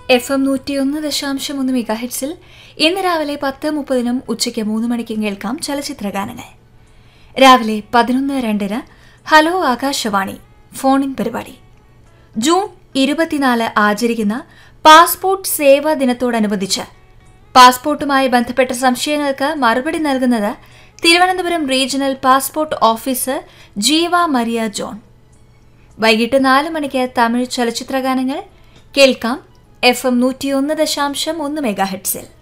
F M നൂറ്റിയൊന്ന് ദശാംശം ഒന്ന് മെഗാ ഹെഡ്സിൽ ഇന്ന് രാവിലെ പത്ത് മുപ്പതിനും ഉച്ചയ്ക്ക് മൂന്ന് മണിക്കും കേൾക്കാം ചലച്ചിത്രഗാനങ്ങൾ രാവിലെ പതിനൊന്ന് രണ്ടിന് ഹലോ ആകാശവാണി ഫോണിൻ പരിപാടി ജൂൺ ഇരുപത്തിനാല് ആചരിക്കുന്ന പാസ്പോർട്ട് സേവാ ദിനത്തോടനുബന്ധിച്ച് പാസ്പോർട്ടുമായി ബന്ധപ്പെട്ട സംശയങ്ങൾക്ക് മറുപടി നൽകുന്നത് Thiruvananthapuram regional passport officer Jeeva Maria John വൈകിട്ട് നാല് മണിക്ക് തമിഴ് ചലച്ചിത്രഗാനങ്ങൾ കേൾക്കാം എഫ് എം നൂറ്റിയൊന്ന് ദശാംശം ഒന്ന് മെഗാ ഹെഡ്സിൽ